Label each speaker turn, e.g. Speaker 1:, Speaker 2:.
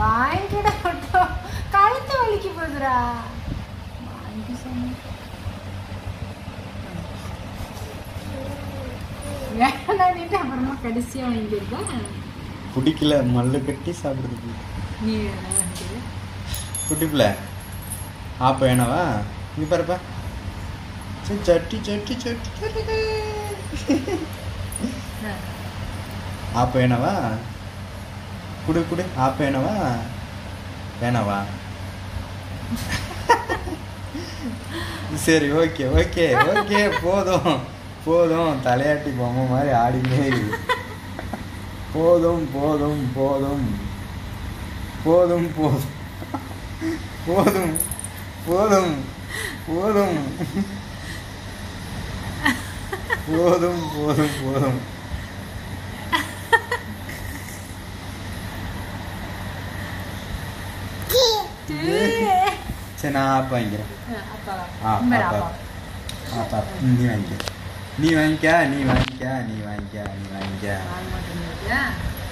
Speaker 1: வாங்கிட மட்டும் கழுத்து வலிக்கு போகுதுடா வாங்கி சொன்னேன் வேணான்னுட்டு அப்புறமா கடைசியா வாங்கியிருக்கேன்
Speaker 2: பிடிக்கல மல்லு கட்டி சாப்பிடுறதுக்கு
Speaker 1: நீ வேணான்ட்டு.
Speaker 2: குட்டி பிள்ளை ஆப்ப வேணவா இங்க பாருப்பா சரி, சட்டி சட்டி சட்டி சட்டி.
Speaker 1: ஆ.
Speaker 2: ஆப்ப வேணவா குடு குடு ஆப்ப வேணவா வேணவா சரி ஓகே ஓகே ஓகே போதும் போதும் தலையாட்டி பொம்மை மாதிரி ஆடினே இரு. போதும் போதும் போதும் போதும் போதும் போதும் போதும் போதும் போதும் போதும் போதும் சரி நான் ஆப்ப வாங்கிக்கிறேன்
Speaker 1: அப்பா
Speaker 2: ஆ,
Speaker 1: இந்த மாதிரி
Speaker 2: அப்பா.
Speaker 1: அப்பா
Speaker 2: ஆப்பா ம், நீ வாங்கிக்க நீ வாங்கிக்க நீ வாங்கிக்க நீ வாங்கிக்க நீ வாங்கிக்க
Speaker 1: வாங்க மாட்டேங்குது